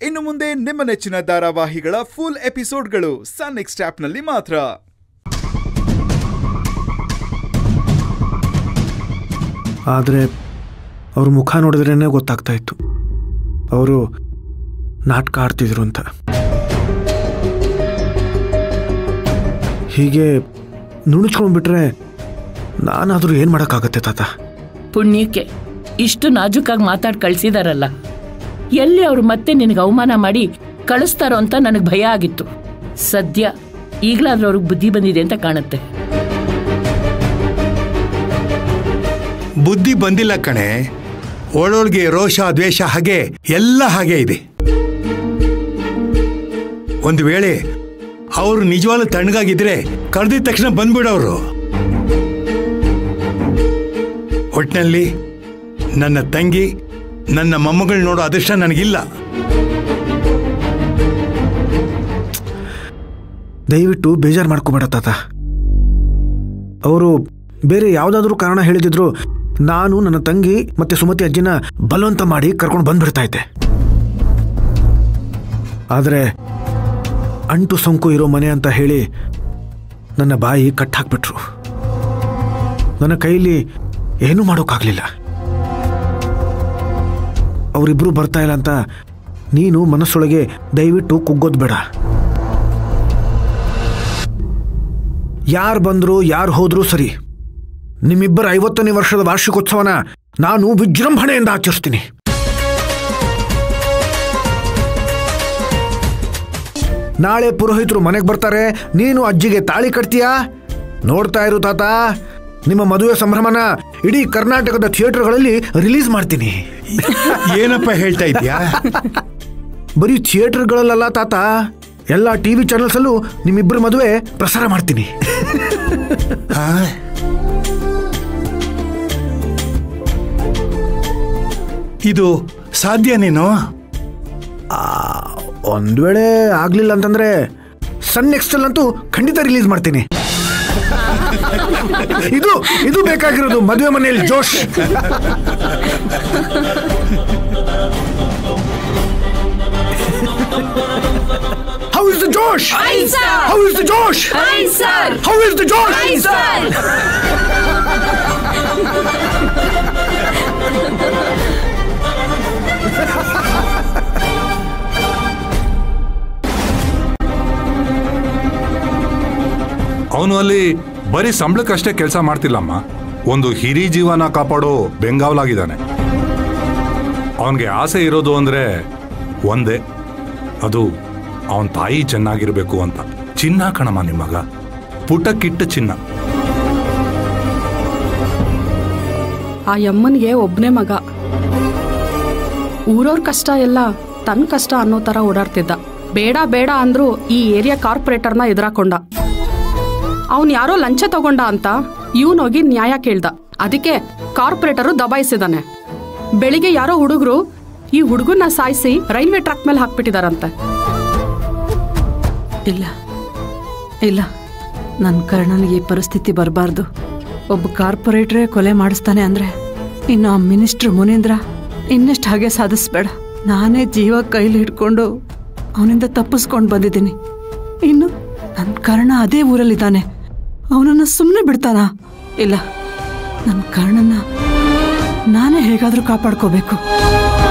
ಇನ್ನು ಮುಂದೆ ನಿಮ್ಮ ನೆಚ್ಚಿನ ಧಾರಾವಾಹಿಗಳ ಫುಲ್ ಎಪಿಸೋಡ್ಗಳು ಸನ್ ನೆಕ್ಸ್ಟ್ ಆಪ್ನಲ್ಲಿ ಮಾತ್ರ ಆದರೆ ಅವ್ರ ಮುಖ ನೋಡಿದ್ರೇ ಗೊತ್ತಾಗ್ತಾ ಇತ್ತು ಅವರು ನಾಟಕ ಆಡ್ತಿದ್ರು ಅಂತ ಹೀಗೆ ನುಣುಚ್ಕೊಂಡ್ಬಿಟ್ರೆ ನಾನಾದರೂ ಏನು ಮಾಡೋಕ್ಕಾಗತ್ತೆ ತಾತ ಪುಣ್ಯಕ್ಕೆ ಇಷ್ಟು ನಾಜೂಕಾಗಿ ಮಾತಾಡಿ ಕಳ್ಸಿದಾರಲ್ಲ ಎಲ್ಲಿ ಅವ್ರು ಮತ್ತೆ ನಿನಗೆ ಅವಮಾನ ಮಾಡಿ ಕಳಿಸ್ತಾರೋ ಅಂತ ನನಗೆ ಭಯ ಆಗಿತ್ತು ಸದ್ಯ ಈಗಲಾದ್ರೂ ಅವ್ರಿಗೆ ಬುದ್ಧಿ ಬಂದಿದೆ ಅಂತ ಕಾಣುತ್ತೆ ಬುದ್ಧಿ ಬಂದಿಲ್ಲ ಕಣೆ ಒಳೊಳಗೆ ರೋಷ ದ್ವೇಷ ಹಾಗೆ ಎಲ್ಲ ಹಾಗೆ ಇದೆ ಒಂದು ವೇಳೆ ಅವರು ನಿಜವಾಗ್ಲೂ ತಣ್ಣಗಾಗಿದ್ರೆ ಕರೆದಿದ ತಕ್ಷಣ ಬಂದ್ಬಿಡೋರು ಒಟ್ಟಿನಲ್ಲಿ ನನ್ನ ತಂಗಿ ನನ್ನ ಮೊಮ್ಮಗಳು ನೋಡೋ ಅದೃಷ್ಟ ನನಗಿಲ್ಲ ದಯವಿಟ್ಟು ಬೇಜಾರು ಮಾಡ್ಕೋಬೇಡ ತಾತ ಅವರು ಬೇರೆ ಯಾವುದಾದ್ರೂ ಕಾರಣ ಹೇಳಿದಿದ್ರು ನಾನು ನನ್ನ ತಂಗಿ ಮತ್ತೆ ಸುಮತಿ ಅಜ್ಜಿನ ಬಲವಂತ ಮಾಡಿ ಕರ್ಕೊಂಡು ಬಂದ್ಬಿಡ್ತಾ ಇದ್ದೆ ಆದರೆ ಅಂಟು ಸೋಂಕು ಇರೋ ಮನೆ ಅಂತ ಹೇಳಿ ನನ್ನ ಬಾಯಿ ಕಟ್ ಹಾಕ್ಬಿಟ್ರು ನನ್ನ ಕೈಲಿ ಏನೂ ಮಾಡೋಕ್ಕಾಗಲಿಲ್ಲ ಅವರಿಬ್ಬರು ಬರ್ತಾ ಇಲ್ಲ ಅಂತ ನೀನು ಮನಸ್ಸೊಳಗೆ ದಯವಿಟ್ಟು ಕುಗ್ಗೋದು ಬೇಡ ಯಾರು ಬಂದ್ರು ಯಾರು ಹೋದ್ರೂ ಸರಿ ನಿಮ್ಮಿಬ್ಬರ ಐವತ್ತನೇ ವರ್ಷದ ವಾರ್ಷಿಕೋತ್ಸವನ ನಾನು ವಿಜೃಂಭಣೆಯಿಂದ ಆಚರಿಸ್ತೀನಿ ನಾಳೆ ಪುರೋಹಿತರು ಮನೆಗೆ ಬರ್ತಾರೆ ನೀನು ಅಜ್ಜಿಗೆ ತಾಳಿ ಕಟ್ತೀಯಾ ನೋಡ್ತಾ ಇರು ತಾತ ನಿಮ್ಮ ಮದುವೆ ಸಂಭ್ರಮನ ಇಡೀ ಕರ್ನಾಟಕದ ಥಿಯೇಟರ್ಗಳಲ್ಲಿ ರಿಲೀಸ್ ಮಾಡ್ತೀನಿ ಏನಪ್ಪ ಹೇಳ್ತಾ ಇದೀಯಾ ಬರೀ ಥಿಯೇಟರ್ಗಳಲ್ಲ ತಾತ ಎಲ್ಲ ಟಿವಿ ಚಾನೆಲ್ಸಲ್ಲೂ ನಿಮ್ಮಿಬ್ಬರ ಮದುವೆ ಪ್ರಸಾರ ಮಾಡ್ತೀನಿ ಆ? ಇದು ಸಾಧ್ಯನೇನೋ ಒಂದ್ ವೇಳೆ ಆಗ್ಲಿಲ್ಲ ಅಂತಂದ್ರೆ ಸನ್ ನೆಕ್ಸ್ಟ್ ಅಂತೂ ಖಂಡಿತ ರಿಲೀಸ್ ಮಾಡ್ತೀನಿ ಇದು ಇದು ಬೇಕಾಗಿರೋದು ಮದುವೆ ಮನೆಯಲ್ಲಿ josh how is the josh how is the josh how is the josh ಅವನು ಅಲ್ಲಿ ಬರೀ ಸಂಬಳಕ್ಕಷ್ಟೇ ಕೆಲಸ ಮಾಡ್ತಿಲ್ಲಮ್ಮ ಒಂದು ಹಿರಿ ಜೀವನ ಕಾಪಾಡೋ ಬೆಂಗಾವಲಾಗಿದ್ದಾನೆ ಅವನಿಗೆ ಆಸೆ ಇರೋದು ಅಂದ್ರೆ ಒಂದೇ ಅದು ಅವನ ತಾಯಿ ಚೆನ್ನಾಗಿರ್ಬೇಕು ಅಂತ ಚಿನ್ನ ಕಣಮ್ಮ ನಿಮ್ಮಗ ಪುಟಕ್ಕಿಟ್ಟ ಚಿನ್ನ ಆ ಯಮ್ಮನಿಗೆ ಒಬ್ನೇ ಮಗ ಊರವ್ರ ಕಷ್ಟ ಎಲ್ಲ ತನ್ನ ಕಷ್ಟ ಅನ್ನೋ ತರ ಓಡಾಡ್ತಿದ್ದ ಬೇಡ ಬೇಡ ಅಂದ್ರು ಈ ಏರಿಯಾ ಕಾರ್ಪೊರೇಟರ್ನ ಎದುರಾಕೊಂಡ ಅವನ್ ಯಾರೋ ಲಂಚ ತಗೊಂಡ ಅಂತ ಇವನೋಗಿ ನ್ಯಾಯ ಕೇಳ್ದ ಅದಕ್ಕೆ ಕಾರ್ಪೊರೇಟರು ದಬಾಯಿಸಿದಾನೆ ಬೆಳಿಗ್ಗೆ ಯಾರೋ ಹುಡುಗರು ಈ ಹುಡುಗನ್ನ ಸಾಯಿಸಿ ರೈಲ್ವೆ ಟ್ರ್ಯಾಕ್ ಮೇಲೆ ಹಾಕ್ಬಿಟ್ಟಿದಾರಂತೆ ಇಲ್ಲ ಇಲ್ಲ ನನ್ನ ಕರ್ಣನಿಗೆ ಈ ಪರಿಸ್ಥಿತಿ ಬರಬಾರ್ದು ಒಬ್ಬ ಕಾರ್ಪೊರೇಟ್ರೇ ಕೊಲೆ ಮಾಡಿಸ್ತಾನೆ ಅಂದರೆ ಇನ್ನು ಆ ಮಿನಿಸ್ಟ್ರ್ ಮುನೀಂದ್ರ ಇನ್ನೆಷ್ಟು ಹಾಗೆ ಸಾಧಿಸ್ಬೇಡ ನಾನೇ ಜೀವ ಕೈಲಿ ಹಿಡ್ಕೊಂಡು ಅವನಿಂದ ತಪ್ಪಿಸ್ಕೊಂಡು ಬಂದಿದ್ದೀನಿ ಇನ್ನು ನನ್ನ ಕರ್ಣ ಅದೇ ಊರಲ್ಲಿದ್ದಾನೆ ಅವನನ್ನು ಸುಮ್ಮನೆ ಬಿಡ್ತಾನಾ ಇಲ್ಲ ನನ್ನ ಕರ್ಣನ ನಾನೇ ಹೇಗಾದರೂ ಕಾಪಾಡ್ಕೋಬೇಕು